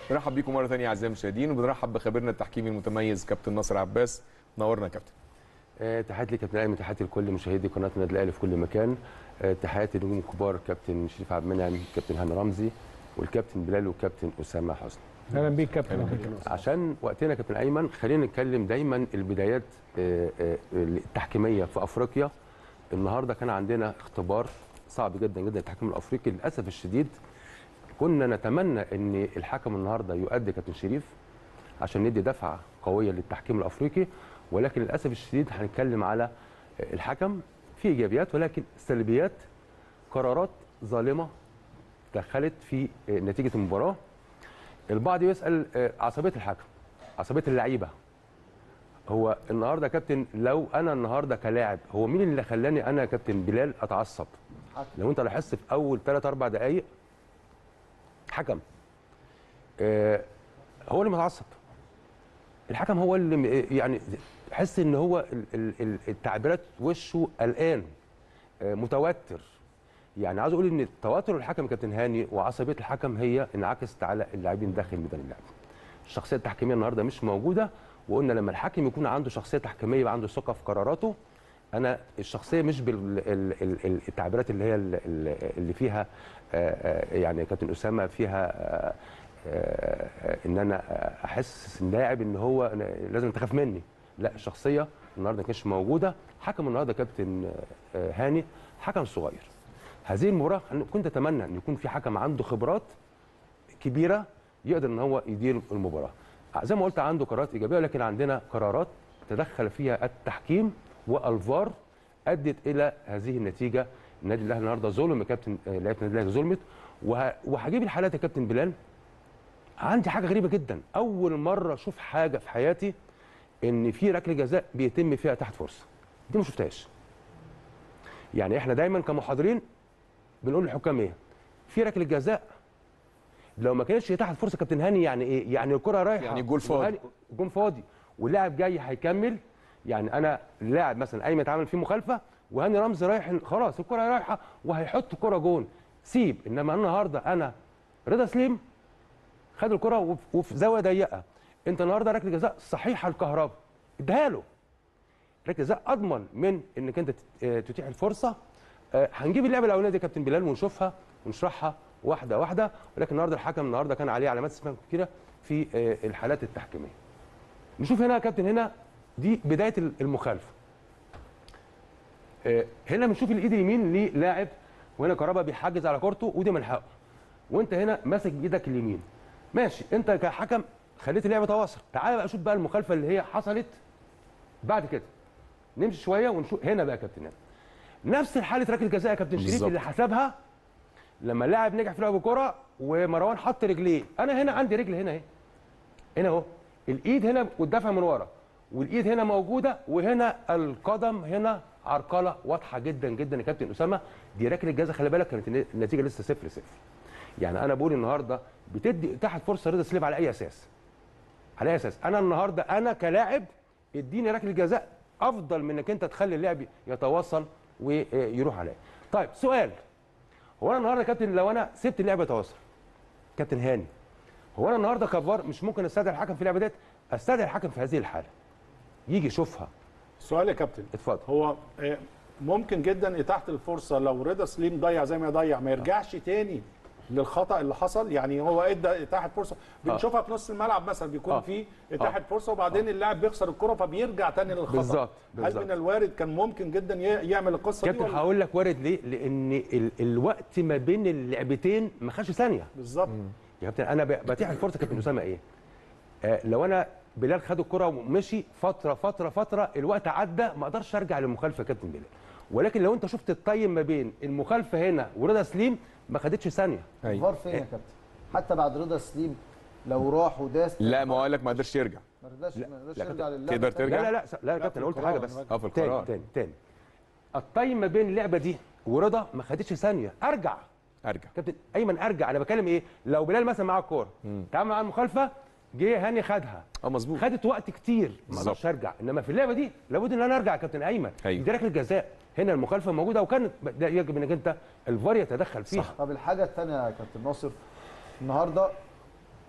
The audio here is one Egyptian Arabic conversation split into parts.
بنرحب بيكم مره ثانيه اعزائي المشاهدين وبنرحب بخبيرنا التحكيمي المتميز كابتن ناصر عباس نورنا يا كابتن آه، تحياتي لكابتن ايمن تحياتي لكل مشاهدي قناه النادي الاهلي في كل مكان آه، تحياتي لنجوم الكبار كابتن شريف عبد المنعم كابتن هاني رمزي والكابتن بلال والكابتن اسامه حسني اهلا بيك كابتن عشان وقتنا كابتن ايمن خلينا نتكلم دايما البدايات آه، آه، التحكيميه في افريقيا النهارده كان عندنا اختبار صعب جدا جدا التحكيم الافريقي للاسف الشديد كنا نتمنى ان الحكم النهارده يؤدي كابتن شريف عشان ندي دفعه قويه للتحكيم الافريقي ولكن للاسف الشديد هنتكلم على الحكم في ايجابيات ولكن سلبيات قرارات ظالمه دخلت في نتيجه المباراه البعض يسال عصبيه الحكم عصبيه اللعيبه هو النهارده يا كابتن لو انا النهارده كلاعب هو مين اللي خلاني انا يا كابتن بلال اتعصب لو انت لاحظت في اول 3 4 دقائق حكم آه هو اللي متعصب الحكم هو اللي م- يعني تحس ان هو ال- ال- ال- التعبيرات وشه قلقان آه متوتر يعني عاوز اقول ان توتر الحكم يا كابتن هاني وعصبيه الحكم هي انعكست على اللاعبين داخل ميدان اللعب الشخصيه التحكيميه النهارده مش موجوده وقلنا لما الحاكم يكون عنده شخصيه تحكيميه يبقى عنده ثقه في قراراته انا الشخصيه مش بالتعبيرات اللي هي ال- ال- اللي فيها آه، آه، يعني يا كابتن اسامه فيها آه، آه، ان انا احس اللاعب ان هو أنا لازم تخاف مني لا الشخصيه النهارده ما كانتش موجوده حكم النهارده كابتن آه، هاني حكم صغير هذه المباراه أنا كنت اتمنى ان يكون في حكم عنده خبرات كبيره يقدر ان هو يدير المباراه زي ما قلت عنده قرارات ايجابيه ولكن عندنا قرارات تدخل فيها التحكيم والفار ادت الى هذه النتيجه النادي الاهلي النهارده ظلم يا كابتن آه، لعيبه النادي الاهلي ظلمت وه- وهجيب الحالات يا كابتن بلال عندي حاجه غريبه جدا اول مره اشوف حاجه في حياتي ان في ركله جزاء بيتم فيها تحت فرصه دي ما شفتهاش يعني احنا دايما كمحاضرين بنقول للحكام ايه في ركله جزاء لو ما كانتش تحت فرصه كابتن هاني يعني ايه يعني الكره رايحه يعني الجول فاضي. وهاني- الجول فاضي واللاعب جاي هيكمل يعني انا اللاعب مثلا ايمن اتعمل فيه مخالفه وهاني رمزي رايح خلاص الكره رايحه وهيحط الكره جون سيب انما النهارده انا رضا سليم خد الكره وف- وفي زاويه ضيقه انت النهارده ركله جزاء صحيحه الكهرباء اديها له ركله جزاء اضمن من انك انت تت- آه، تتيح الفرصه آه، هنجيب اللعبه الاولانيه دي يا كابتن بلال ونشوفها ونشرحها واحده واحده ولكن النهارده الحكم النهارده كان عليه علامات استفهام كتيره في آه، الحالات التحكيميه نشوف هنا يا كابتن هنا دي بدايه المخالفه آه، هنا بنشوف الايد اليمين للاعب وهنا كهربا بيحجز على كورته ودي من حقه وانت هنا ماسك بايدك اليمين ماشي انت كحكم خليت اللعبه تواصل تعال بقى شوف بقى المخالفه اللي هي حصلت بعد كده نمشي شويه ونشوف هنا بقى يا كابتن هنا نفس الحاله ركله جزاء يا كابتن شريف بالظبط. اللي حسبها لما اللاعب نجح في لعب الكره ومروان حط رجليه انا هنا عندي رجل هنا اهي هنا اهو الايد هنا والدفع من ورا والايد هنا موجوده وهنا القدم هنا عرقله واضحه جدا جدا يا كابتن اسامه دي ركله جزاء خلي بالك كانت النتيجه لسه 0 0 يعني انا بقول النهارده بتدي تحت فرصه رضا سليم على اي اساس على اي اساس انا النهارده انا كلاعب اديني ركله جزاء افضل من انك انت تخلي اللاعب يتواصل ويروح عليا طيب سؤال هو انا النهارده يا كابتن لو انا سبت اللعب يتواصل كابتن هاني هو انا النهارده كفار مش ممكن استدعي الحكم في اللعبه ديت استدعي الحكم في هذه الحاله يجي يشوفها سؤال يا كابتن اتفضل هو آه، ممكن جدا اتاحه الفرصه لو رضا سليم ضيع زي ما ضيع ما يرجعش تاني للخطا اللي حصل يعني هو ادى اتاحه فرصه بنشوفها في نص الملعب مثلا بيكون آه. في اتاحه فرصه وبعدين اللاعب بيخسر الكره فبيرجع تاني للخطا بالظبط، هل بالظبط. من الوارد كان ممكن جدا ي- يعمل القصه دي كابتن ولا هقول لك وارد ليه لان ال الوقت ما بين اللعبتين ما خدش ثانيه بالظبط يا كابتن انا ب- بتيح الفرصه كابتن اسامه ايه آه لو انا بلال خد الكره ومشي فتره فتره فتره الوقت عدى ما اقدرش ارجع للمخالفه يا كابتن بلال ولكن لو انت شفت الطيم ما بين المخالفه هنا ورضا سليم ما خدتش ثانيه ايوه الفار فين يا كابتن حتى بعد رضا سليم لو راح وداس لا ما هو قال لك ما قدرش يرجع ما رضاش ما رضاش لا، يرجع لله تقدر ترجع؟ لا لا لا لا يا كابتن انا قلت حاجه بس اه في تاني القرار تاني تاني الطيم ما بين اللعبه دي ورضا ما خدتش ثانيه ارجع ارجع كابتن ايمن ارجع انا بكلم ايه لو بلال مثلا معاه الكوره تعامل مع المخالفه جه هاني خدها اه مظبوط خدت وقت كتير ما بالظبط. اقدرش ارجع انما في اللعبه دي لابد ان انا ارجع يا كابتن ايمن أيوة. دي ركله جزاء هنا المخالفه موجوده وكانت ده يجب انك انت الفار يتدخل فيها طب الحاجه الثانيه يا كابتن ناصر النهارده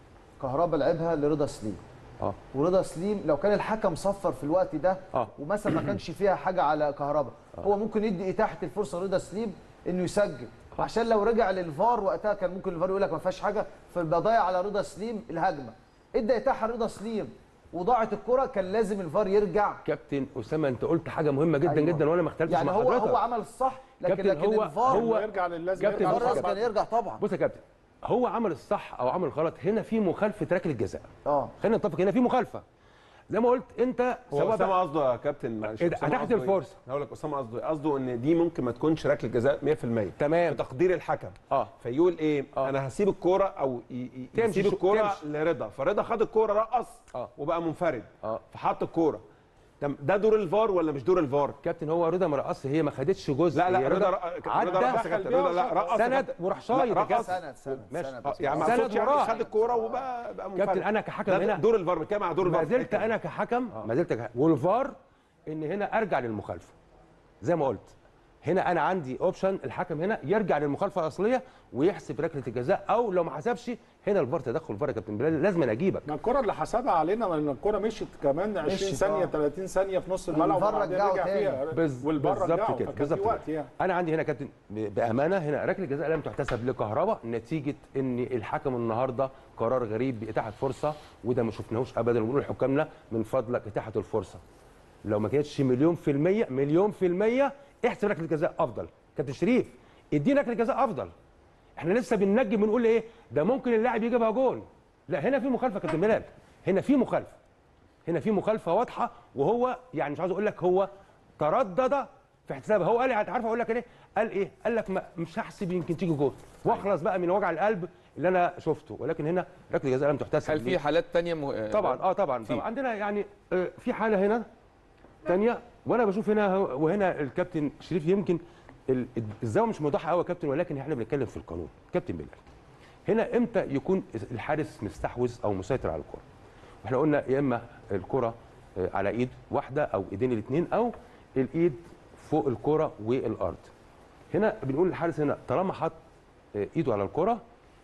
كهربا لعبها لرضا سليم اه ورضا سليم لو كان الحكم صفر في الوقت ده آه. ومثلا ما كانش فيها حاجه على كهربا هو ممكن يدي اتاحه الفرصه لرضا سليم انه يسجل عشان لو رجع للفار وقتها كان ممكن الفار يقول لك ما فيهاش حاجه فيبقى ضايع على رضا سليم الهجمه ادى اتاحه لرضا سليم وضاعت الكره كان لازم الفار يرجع كابتن اسامه انت قلت حاجه مهمه جدا أيوة. جدا وانا ما اختلفتش يعني مع هو حضرتك هو عمل الصح لكن كابتن لكن هو- الفار هو- يرجع للازم كابتن يرجع بص يا الفار للأصل. كان يرجع طبعا بص يا كابتن هو عمل الصح او عمل غلط هنا في مخالفه ركله الجزاء اه خلينا نتفق هنا في مخالفه زي ما قلت انت هو سواء اسامه بقى قصده يا كابتن معلش إيه ده؟ أسامة هتاخد قصده إيه؟ الفرصة. هقول لك اسامه قصده إيه؟ قصده ان دي ممكن ما تكونش ركله جزاء 100% تمام. في تقدير الحكم اه فيقول ايه آه. انا هسيب الكوره او ي- ي- تمشي يسيب شو- الكوره تمشي. لرضا فرضا خد الكوره رقص آه. وبقى منفرد اه فحط الكوره طب ده دور الفار ولا مش دور الفار كابتن هو رضا مرقص هي ما خدتش جزء لا هي لا رضا رضا عدى رقص يا كابتن رضا لا رقص يا سند كابتن. وراح لا، شايط يا رقص. كابتن سند سند ماشي. سند آه، يعني ما سند اقصدش يعني وراح. خد الكوره وبقى بقى منفرد كابتن انا كحكم ده هنا دور الفار بتكلم على دور الفار ما في زلت الحتة دي. انا كحكم ما زلت كحكم. والفار ان هنا ارجع للمخالفه زي ما قلت هنا انا عندي اوبشن الحكم هنا يرجع للمخالفه الاصليه ويحسب ركله الجزاء او لو ما حسبش هنا الفار تدخل فار يا كابتن بلال لازم أنا اجيبك ما الكره اللي حسبها علينا ما ان الكره مشيت كمان 20 مشيت، ثانيه آه. 30 ثانيه في نص الملعب والفار وبعدين رجعه رجع تاني. فيها بز- والفار بالظبط رجعه كده فكان بالظبط في كده وقت يعني انا عندي هنا يا كابتن ب- بامانه هنا ركله الجزاء لم تحتسب لكهرباء نتيجه ان الحكم النهارده قرار غريب باتاحه فرصه وده ما شفناهوش ابدا ونقول لحكامنا من فضلك اتاحه الفرصه لو ما كانتش مليون في المية مليون في المية احسب ركله الجزاء افضل كابتن شريف ادينا ركله الجزاء افضل احنا لسه بننجم بنقول ايه ده ممكن اللاعب يجيبها جول لا هنا في مخالفه يا كابتن بلال هنا في مخالفه هنا في مخالفه واضحه وهو يعني مش عاوز اقول لك هو تردد في احتسابها هو قال لي عارف اقول لك ايه قال ايه قال لك ما مش هحسب يمكن تيجي جول واخلص بقى من وجع القلب اللي انا شفته ولكن هنا ركله الجزاء لم تحتسب هل ليه؟ في حالات تانية مه... طبعا اه طبعا طبعا عندنا يعني آه، في حاله هنا ثانيه وانا بشوف هنا هو- وهنا الكابتن شريف يمكن ال- الزاويه مش موضحه قوي يا كابتن ولكن احنا بنتكلم في القانون كابتن بلال هنا امتى يكون الحارس مستحوذ او مسيطر على الكره واحنا قلنا يا اما الكره آه، على ايد واحده او ايدين الاثنين او الايد فوق الكره والارض هنا بنقول للحارس هنا طالما حط آه، ايده على الكره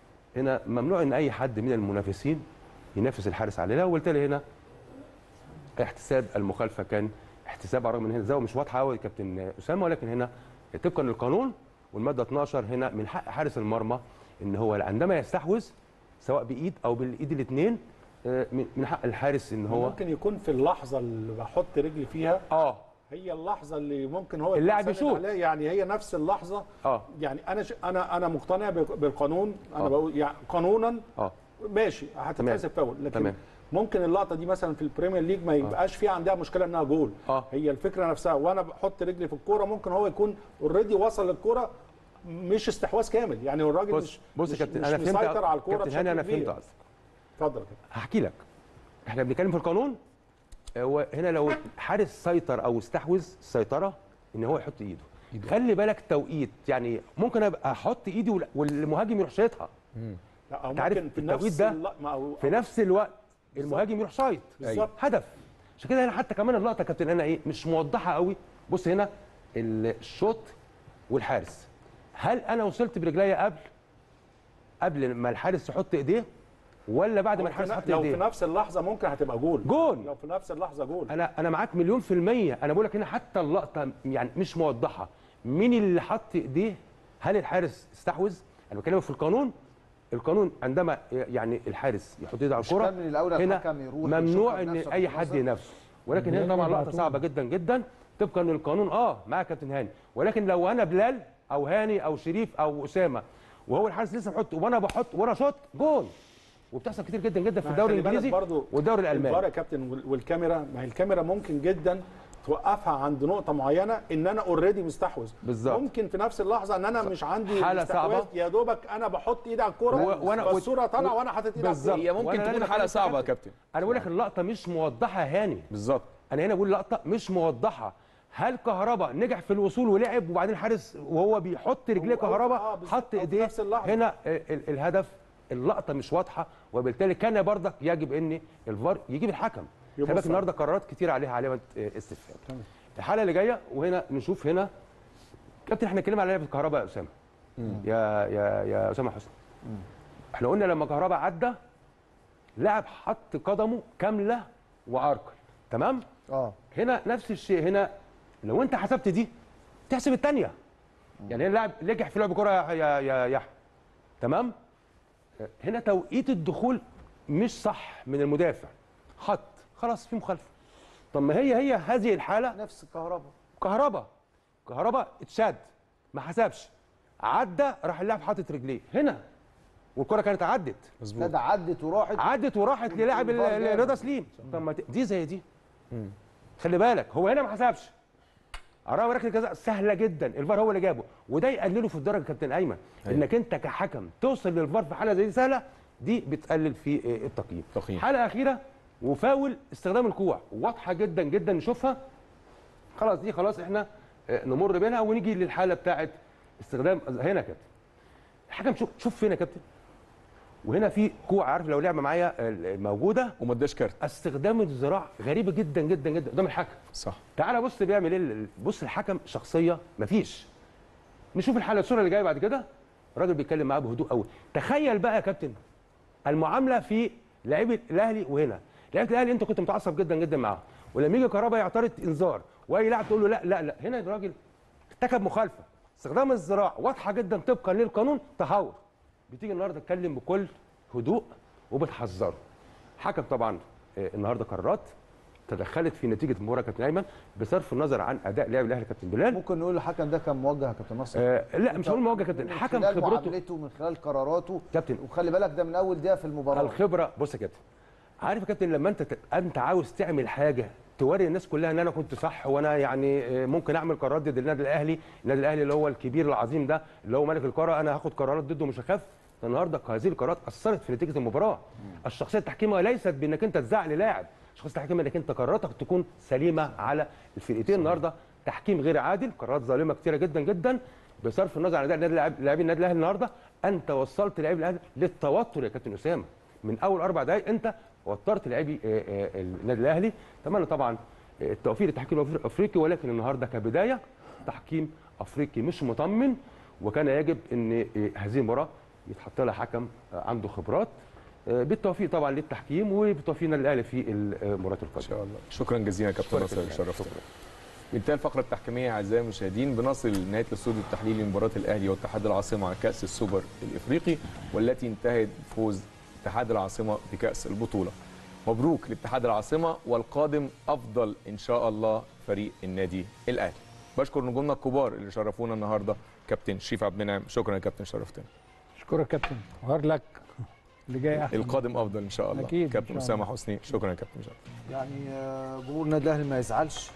هنا ممنوع ان اي حد من المنافسين ينافس الحارس عليها وبالتالي هنا احتساب المخالفه كان احتساب على الرغم ان هنا الزاويه مش واضحه قوي يا كابتن اسامه ولكن هنا طبقا للقانون والماده 12 هنا من حق حارس المرمى ان هو عندما يستحوذ سواء بايد او بالايد الاثنين من من حق الحارس ان هو ممكن يكون في اللحظه اللي بحط رجلي فيها اه هي اللحظه اللي ممكن هو اللاعب يكون ساند يشوط. عليها. يعني هي نفس اللحظه اه يعني انا ش... انا انا مقتنع بال- بالقانون انا آه. بقول يعني قانونا اه ماشي هتتحسب فاول لكن تمام. ممكن اللقطه دي مثلا في البريمير ليج ما يبقاش فيها عندها مشكله انها جول آه. هي الفكره نفسها وانا بحط رجلي في الكوره ممكن هو يكون اوريدي وصل للكوره مش استحواذ كامل يعني الراجل بص مش بص يا مش, كابتن مش انا فهمت مسيطر على الكوره كابتن هاني انا بشكل فهمت كبير. قصدك اتفضل كده هحكي لك احنا بنتكلم في القانون هو هنا لو حارس سيطر او استحوذ السيطره ان هو يحط ايده خلي بالك توقيت يعني ممكن ابقى احط ايدي وال- والمهاجم يروح شايطها لا أو أنت عارف ممكن في التوقيت نفس ده الل- ما هو- في نفس الوقت المهاجم يروح شايط بالظبط. هدف عشان كده هنا حتى كمان اللقطه كابتن انا ايه مش موضحه قوي بص هنا الشوط والحارس هل انا وصلت برجليا قبل قبل ما الحارس يحط ايديه ولا بعد ما لو الحارس في- يحط لو في ايديه نفس اللحظه ممكن هتبقى جول جول. لو في نفس اللحظه جول انا انا معاك مليون في الميه انا بقول لك هنا حتى اللقطه يعني مش موضحه مين اللي حط ايديه هل الحارس استحوذ انا بكلمك في القانون القانون عندما يعني الحارس يحط ايده على مش الكره كان من الأولى هنا الحكم يروح ممنوع يشوفها ان بنفسه اي في حد النظر؟ ينافسه ولكن هنا طبعا لقطه صعبه جدا جدا طبقا للقانون اه معاك كابتن هاني ولكن لو انا بلال او هاني او شريف او اسامه وهو الحارس لسه بيحط وانا بحط وانا شوط جول وبتحصل كتير جدا جدا في ما الدوري خلي بالك الانجليزي برضو والدوري الفار الالماني يا كابتن وال- والكاميرا ما هي الكاميرا ممكن جدا توقفها عند نقطه معينه ان انا اوريدي مستحوذ بالظبط. ممكن في نفس اللحظه ان انا مش عندي حالة استحواذ، صعبة. يا دوبك انا بحط ايدي على الكوره و- وأنا- والصوره طالعه وانا حاطط ايدي على بالظبط. الكوره هي ممكن وأنا تكون لازم حاله أكلمك صعبه يا كابتن. كابتن انا بقول لك اللقطه مش موضحه يا هاني بالظبط انا هنا بقول لقطه مش موضحه هل كهربا نجح في الوصول ولعب وبعدين الحارس وهو بيحط رجليه أو- كهربا آه بالظبط، حط أو في ايديه نفس اللحظة. هنا ال- ال- الهدف اللقطه مش واضحه وبالتالي كان برضك يجب ان الفار يجيب الحكم خلي بالك يبص النهارده قرارات كتير عليها علامه آه، استفهام الحاله اللي جايه وهنا نشوف هنا كابتن احنا اتكلمنا على لعبه كهربا يا اسامه يا يا يا اسامه حسني احنا قلنا لما كهربا عدى لاعب حط قدمه كامله واركل تمام اه هنا نفس الشيء هنا لو انت حسبت دي تحسب الثانيه يعني اللاعب نجح في لعب كره يا يا يا يحيى تمام هنا توقيت الدخول مش صح من المدافع حط خلاص في مخالفه طب ما هي هي هذه الحاله نفس الكهرباء كهربا كهربا اتشد ما حسبش عدى راح اللاعب حاطط رجليه هنا والكره كانت عدت لا مظبوط ده عدت وراحت عدت وراحت للاعب ال- الفار ال- جاب. رضا سليم طب ما ت- دي زي دي خلي بالك هو هنا ما حسبش قرار ركله جزاء سهله جدا الفار هو اللي جابه وده يقلله في الدرجه كابتن ايمن أيوة. انك انت كحكم توصل للفار في حاله زي دي سهله دي بتقلل في آه، التقييم تقييم. حاله اخيره وفاول استخدام الكوع واضحه جدا جدا نشوفها خلاص دي خلاص احنا آه، نمر بينها ونيجي للحاله بتاعه استخدام هنا يا كابتن الحكم شوف شوف فين يا كابتن وهنا في كوع عارف لو لعبه معايا آه، موجوده وما اداش كارت استخدام الذراع غريبه جدا جدا جدا قدام الحكم صح تعالى بص بيعمل ايه بص الحكم شخصيه مفيش نشوف الحاله الصوره اللي جايه بعد كده الراجل بيتكلم معاه بهدوء قوي تخيل بقى يا كابتن المعامله في لعيبه الاهلي وهنا لعيبه الاهلي انت كنت متعصب جدا جدا معاهم ولما يجي كهربا يعترض انذار واي لاعب تقول له لا لا لا هنا الراجل ارتكب مخالفه استخدام الذراع واضحه جدا طبقا للقانون تهور بتيجي النهارده تتكلم بكل هدوء وبتحذره حكم طبعا آه، النهارده قرارات تدخلت في نتيجه المباراه كابتن ايمن بصرف النظر عن اداء لاعب الاهلي كابتن بلال ممكن نقول الحكم ده كان موجه يا كابتن نصر آه لا مش هقول موجه كابتن من الحكم خلال خبرته معاملته من خلال قراراته كابتن وخلي بالك ده من اول دقيقه في المباراه الخبره بص يا كابتن عارف يا كابتن لما انت ت- انت عاوز تعمل حاجه توري الناس كلها ان انا كنت صح وانا يعني آه، ممكن اعمل قرارات ضد النادي الاهلي النادي الاهلي اللي هو الكبير العظيم ده اللي هو ملك القاره انا هاخد قرارات ضده مش هخاف النهارده هذه القرارات اثرت في نتيجه المباراه الشخصيه التحكيميه ليست بانك انت تزعل لاعب الشخصيه التحكيميه انك انت قراراتك تكون سليمه على الفرقتين النهارده تحكيم غير عادل قرارات ظالمه كتيره جدا جدا بصرف النظر عن اداء النادي اللاعب- لاعبين النادي الاهلي النهارده انت وصلت لاعبي الاهلي للتوتر يا كابتن اسامه من اول اربع دقائق انت وترت لاعبي آه، آه، النادي الاهلي اتمنى طبعا آه، التوفيق للتحكيم الافريقي ولكن النهارده كبدايه تحكيم افريقي مش مطمن وكان يجب ان آه، هذه المباراه يتحط لها حكم آه، عنده خبرات آه، بالتوفيق طبعا للتحكيم وبالتوفيق النادي الاهلي في المباراه ان القادمه شاء الله شكرا جزيلا يا كابتن شكراً ناصر جزيلاً. شرفتنا بانتهى الفقره التحكيميه اعزائي المشاهدين بنصل لنهايه الاستوديو التحليلي لمباراه الاهلي واتحاد العاصمه على كاس السوبر الافريقي والتي انتهت بفوز اتحاد العاصمه بكاس البطوله مبروك لاتحاد العاصمه والقادم افضل ان شاء الله فريق النادي الاهلي بشكر نجومنا الكبار اللي شرفونا النهارده كابتن شريف عبد المنعم شكرا يا كابتن شرفتنا اشكرك كابتن وهار لك اللي جاي احسن القادم افضل ان شاء الله أكيد، إن كابتن شاء اسامه الله. حسني شكرا يا كابتن شرف يعني آه، جمهور النادي الاهلي ما يزعلش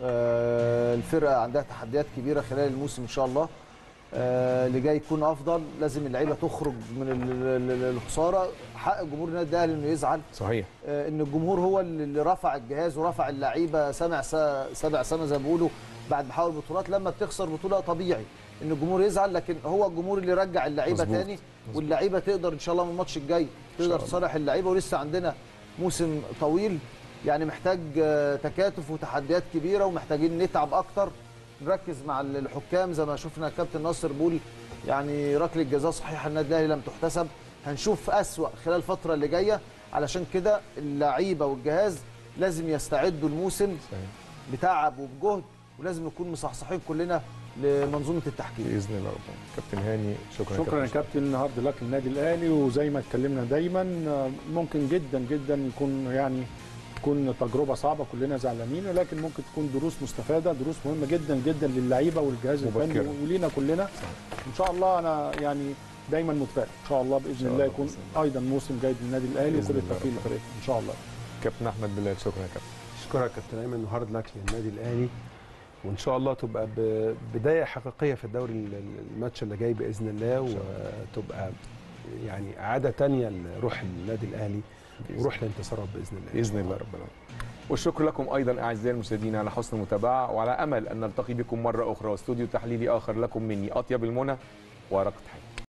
آه، الفرقه عندها تحديات كبيره خلال الموسم ان شاء الله آه، اللي جاي يكون افضل لازم اللعيبه تخرج من ال- ال- الخساره حق جمهور النادي الاهلي انه يزعل صحيح آه، ان الجمهور هو اللي رفع الجهاز ورفع اللعيبه سمع س- سبع سنه زي ما بيقولوا بعد ما حاول بطولات لما بتخسر بطوله طبيعي ان الجمهور يزعل لكن هو الجمهور اللي رجع اللعيبه مظبوط. تاني واللعيبه تقدر ان شاء الله من الماتش الجاي تقدر الله. تصالح اللعيبه ولسه عندنا موسم طويل يعني محتاج آه، تكاتف وتحديات كبيره ومحتاجين نتعب اكتر نركز مع الحكام زي ما شفنا الكابتن ناصر بيقول يعني ركله جزاء صحيحه النادي الاهلي لم تحتسب هنشوف اسوا خلال الفتره اللي جايه علشان كده اللعيبه والجهاز لازم يستعدوا الموسم بتعب وبجهد ولازم نكون مصحصحين كلنا لمنظومه التحكيم باذن الله ربنا كابتن هاني شكرا شكرا يا كابتن كابتن هارد لك للنادي الاهلي وزي ما اتكلمنا دايما آه، ممكن جدا جدا يكون يعني تكون تجربه صعبه كلنا زعلانين ولكن ممكن تكون دروس مستفاده دروس مهمه جدا جدا للعيبه والجهاز الفني مبكرة. ولينا كلنا ان شاء الله انا يعني دايما متفائل ان شاء الله باذن شاء الله الله يكون بإذن الله. ايضا موسم جيد للنادي الاهلي بإذن وكل الله التوفيق ربنا. لفريقنا ان شاء الله كابتن احمد بلال شكرا يا كابتن اشكرك كابتن ايمن وهارد لك للنادي الاهلي وان شاء الله تبقى ب- بدايه حقيقيه في الدوري ال- ال- الماتش اللي جاي باذن الله وتبقى يعني اعاده تانية لروح النادي الاهلي وروح الانتصارات باذن الله باذن الله رب العالمين والشكر لكم ايضا اعزائي المشاهدين على حسن المتابعه وعلى امل ان نلتقي بكم مره اخرى واستوديو تحليلي اخر لكم مني اطيب المنى ورقه تحيه